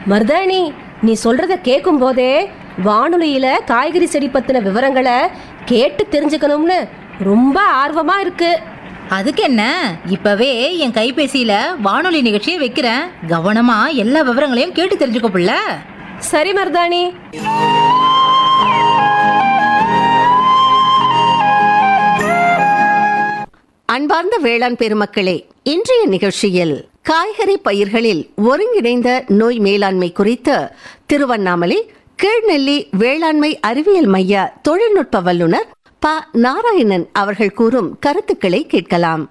மருதாணி நீ சொல்றத கேட்கும் போதே வானொலியில காய்கறி செடி பத்தின விவரங்களை கேட்டு தெரிஞ்சுக்கணும்னு ரொம்ப ஆர்வமா இருக்கு அதுக்கு என்ன இப்பவே என் கைபேசியில வானொலி நிகழ்ச்சியை வைக்கிறேன் கவனமா எல்லா விவரங்களையும் கேட்டு தெரிஞ்சுக்கோ புள்ள சரி மருதாணி அன்பார்ந்த வேளாண் பெருமக்களே இன்றைய நிகழ்ச்சியில் காய்கறி பயிர்களில் ஒருங்கிணைந்த நோய் மேலாண்மை குறித்து திருவண்ணாமலை கீழ்நெல்லி வேளாண்மை அறிவியல் மைய தொழில்நுட்ப வல்லுநர் ப நாராயணன் அவர்கள் கூறும் கருத்துக்களை கேட்கலாம்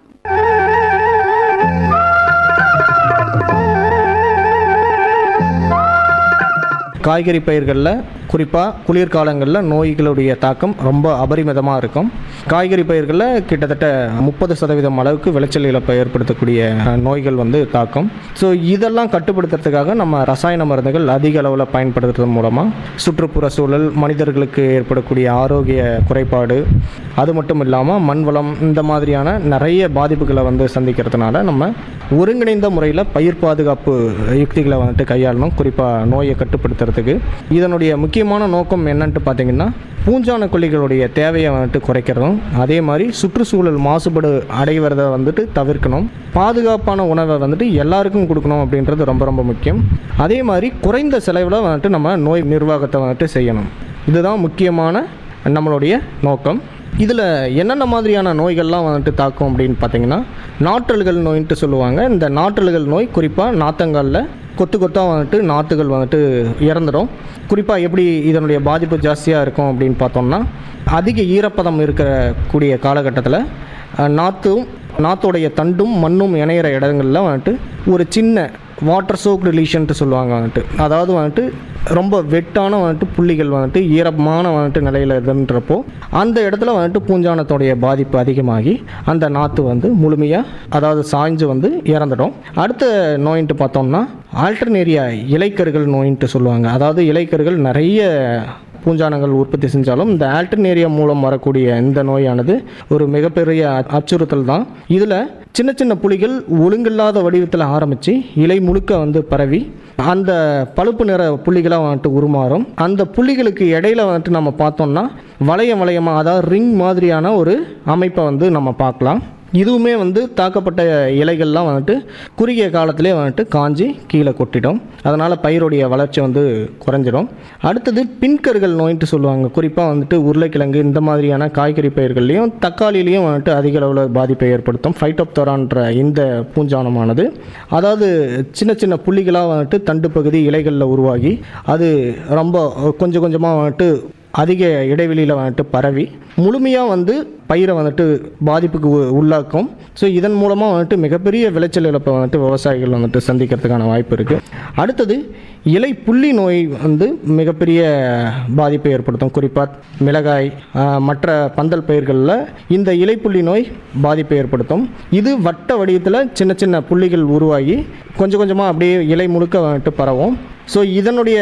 காய்கறி பயிர்களில் குறிப்பாக குளிர்காலங்களில் நோய்களுடைய தாக்கம் ரொம்ப அபரிமிதமாக இருக்கும் காய்கறி பயிர்களில் கிட்டத்தட்ட முப்பது சதவீதம் அளவுக்கு விளைச்சல் இழப்பை ஏற்படுத்தக்கூடிய அஹ், நோய்கள் வந்து தாக்கும் ஸோ இதெல்லாம் கட்டுப்படுத்துறதுக்காக நம்ம ரசாயன மருந்துகள் அதிக அளவில் பயன்படுத்துறது மூலமாக சுற்றுப்புற சூழல் மனிதர்களுக்கு ஏற்படக்கூடிய ஆரோக்கிய குறைபாடு அது மட்டும் இல்லாமல் மண் வளம் இந்த மாதிரியான நிறைய பாதிப்புகளை வந்து சந்திக்கிறதுனால நம்ம ஒருங்கிணைந்த முறையில் பயிர் பாதுகாப்பு யுக்திகளை வந்துட்டு கையாளணும் குறிப்பாக நோயை கட்டுப்படுத்துறதுக்கு இதனுடைய முக்கியமான நோக்கம் என்னன்ட்டு பார்த்தீங்கன்னா பூஞ்சான கொல்லிகளுடைய தேவையை வந்துட்டு குறைக்கிறதும் அதே மாதிரி சுற்றுச்சூழல் மாசுபாடு அடைவதை வந்துட்டு தவிர்க்கணும் பாதுகாப்பான உணவை வந்துட்டு எல்லாருக்கும் கொடுக்கணும் அப்படின்றது ரொம்ப ரொம்ப முக்கியம் அதே மாதிரி குறைந்த செலவில் வந்துட்டு நம்ம நோய் நிர்வாகத்தை வந்துட்டு செய்யணும் இதுதான் முக்கியமான நம்மளுடைய நோக்கம் இதில் என்னென்ன மாதிரியான நோய்கள்லாம் வந்துட்டு தாக்கும் அப்படின்னு பார்த்தீங்கன்னா நாற்றல்கள் நோயின்ட்டு சொல்லுவாங்க இந்த நாற்றல்கள் நோய் குறிப்பாக நாத்தங்காலில் கொத்து கொத்தாக வந்துட்டு நாற்றுகள் வந்துட்டு இறந்துடும் குறிப்பாக எப்படி இதனுடைய பாதிப்பு ஜாஸ்தியாக இருக்கும் அப்படின்னு பார்த்தோம்னா அதிக ஈரப்பதம் இருக்கக்கூடிய காலகட்டத்தில் அஹ், நாற்றும் நாத்தோடைய தண்டும் மண்ணும் இணையிற இடங்களில் வந்துட்டு ஒரு சின்ன வாட்டர் சோக் ரிலீஷன்ட்டு சொல்லுவாங்க வந்துட்டு அதாவது வந்துட்டு ரொம்ப வெட்டான வந்துட்டு புள்ளிகள் வந்துட்டு ஈரமான வந்துட்டு நிலையில் இருந்துன்றப்போ அந்த இடத்துல வந்துட்டு பூஞ்சானத்தோடைய பாதிப்பு அதிகமாகி அந்த நாற்று வந்து முழுமையாக அதாவது சாய்ஞ்சு வந்து இறந்துடும் அடுத்த நோயின்ட்டு பார்த்தோம்னா ஆல்டர்னேரியா இலைக்கருகள் நோயின்ட்டு சொல்லுவாங்க அதாவது இலைக்கருகள் நிறைய பூஞ்சானங்கள் உற்பத்தி செஞ்சாலும் இந்த ஆல்டர்னேரியா மூலம் வரக்கூடிய இந்த நோயானது ஒரு மிகப்பெரிய அ- அச்சுறுத்தல் தான் இதில் சின்ன சின்ன புலிகள் ஒழுங்கில்லாத வடிவத்தில் ஆரம்பித்து இலை முழுக்க வந்து பரவி அந்த பழுப்பு நிற புள்ளிகளாக வந்துட்டு உருமாறும் அந்த புள்ளிகளுக்கு இடையில வந்துட்டு நம்ம பார்த்தோம்னா வளையம் வளையமாக அதாவது ரிங் மாதிரியான ஒரு அமைப்பை வந்து நம்ம பார்க்கலாம் இதுவுமே வந்து தாக்கப்பட்ட இலைகள்லாம் வந்துட்டு குறுகிய காலத்திலே வந்துட்டு காஞ்சி கீழே கொட்டிடும் அதனால் பயிருடைய வளர்ச்சி வந்து குறைஞ்சிடும் அடுத்தது பின்கர்கள் நோயின்ட்டு சொல்லுவாங்க குறிப்பாக வந்துட்டு உருளைக்கிழங்கு இந்த மாதிரியான காய்கறி பயிர்கள்லையும் தக்காளிலையும் வந்துட்டு அதிக அளவில் பாதிப்பை ஏற்படுத்தும் ஃபைட்டோப்தோரான்ற இந்த பூஞ்சானமானது அதாவது சின்ன சின்ன புள்ளிகளாக வந்துட்டு தண்டு பகுதி இலைகளில் உருவாகி அது ரொம்ப கொஞ்சம் கொஞ்சமாக வந்துட்டு அதிக இடைவெளியில் வந்துட்டு பரவி முழுமையாக வந்து பயிரை வந்துட்டு பாதிப்புக்கு உ- உள்ளாக்கும் ஸோ இதன் மூலமாக வந்துட்டு மிகப்பெரிய விளைச்சல் இழப்பை வந்துட்டு விவசாயிகள் வந்துட்டு சந்திக்கிறதுக்கான வாய்ப்பு இருக்குது அடுத்தது இலை புள்ளி நோய் வந்து மிகப்பெரிய பாதிப்பை ஏற்படுத்தும் குறிப்பாக மிளகாய் ஆஹ், மற்ற பந்தல் பயிர்களில் இந்த இலைப்புள்ளி நோய் பாதிப்பை ஏற்படுத்தும் இது வட்ட வடிவத்தில் சின்ன சின்ன புள்ளிகள் உருவாகி கொஞ்சம் கொஞ்சமாக அப்படியே இலை முழுக்க வந்துட்டு பரவும் ஸோ இதனுடைய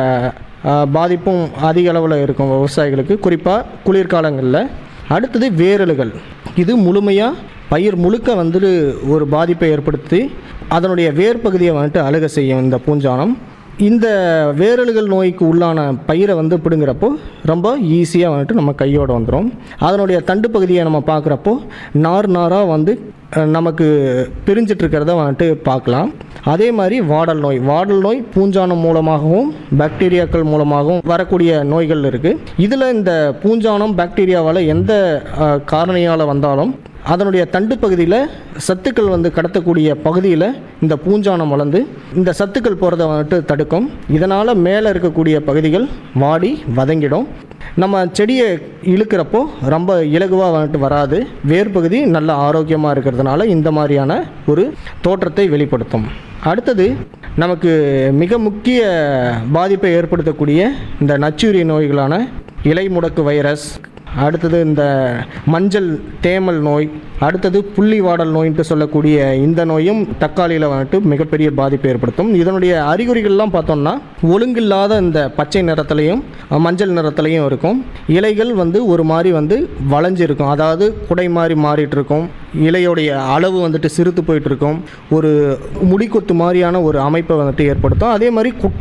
ஆஹ், பாதிப்பும் அதிக அளவில் இருக்கும் விவசாயிகளுக்கு குறிப்பாக குளிர்காலங்களில் அடுத்தது வேரலுகள் இது முழுமையாக பயிர் முழுக்க வந்துட்டு ஒரு பாதிப்பை ஏற்படுத்தி அதனுடைய வேர் பகுதியை வந்துட்டு அழுக செய்யும் இந்த பூஞ்சானம் இந்த வேரலுகள் நோய்க்கு உள்ளான பயிரை வந்து பிடுங்குறப்போ ரொம்ப ஈஸியாக வந்துட்டு நம்ம கையோட வந்துடும் அதனுடைய தண்டு பகுதியை நம்ம பார்க்குறப்போ நார் நாராக வந்து அஹ், நமக்கு பிரிஞ்சிட்டு இருக்கிறத வந்துட்டு பார்க்கலாம் அதே மாதிரி வாடல் நோய் வாடல் நோய் பூஞ்சானம் மூலமாகவும் பாக்டீரியாக்கள் மூலமாகவும் வரக்கூடிய நோய்கள் இருக்குது இதில் இந்த பூஞ்சானம் பாக்டீரியாவால் எந்த அஹ், காரணியால் வந்தாலும் அதனுடைய தண்டு பகுதியில் சத்துக்கள் வந்து கடத்தக்கூடிய பகுதியில் இந்த பூஞ்சானம் வளர்ந்து இந்த சத்துக்கள் போகிறத வந்துட்டு தடுக்கும் இதனால் மேலே இருக்கக்கூடிய பகுதிகள் வாடி வதங்கிடும் நம்ம செடியை இழுக்கிறப்போ ரொம்ப இலகுவாக வந்துட்டு வராது வேர் பகுதி நல்ல ஆரோக்கியமாக இருக்கிறதுனால இந்த மாதிரியான ஒரு தோற்றத்தை வெளிப்படுத்தும் அடுத்தது நமக்கு மிக முக்கிய பாதிப்பை ஏற்படுத்தக்கூடிய இந்த நச்சுயிரி நோய்களான இலை முடக்கு வைரஸ் அடுத்தது இந்த மஞ்சள் தேமல் நோய் அடுத்தது புள்ளி வாடல் நோயின்ட்டு சொல்லக்கூடிய இந்த நோயும் தக்காளியில் வந்துட்டு மிகப்பெரிய பாதிப்பை ஏற்படுத்தும் இதனுடைய அறிகுறிகள்லாம் பார்த்தோம்னா ஒழுங்கில்லாத இந்த பச்சை நிறத்துலையும் மஞ்சள் நிறத்துலையும் இருக்கும் இலைகள் வந்து ஒரு மாதிரி வந்து வளைஞ்சு இருக்கும் அதாவது குடை மாதிரி மாறிட்டு இருக்கும் இலையோடைய அளவு வந்துட்டு சிறுத்து போயிட்டு இருக்கும் ஒரு முடிக்கொத்து மாதிரியான ஒரு அமைப்பை வந்துட்டு ஏற்படுத்தும் அதே மாதிரி குட்டை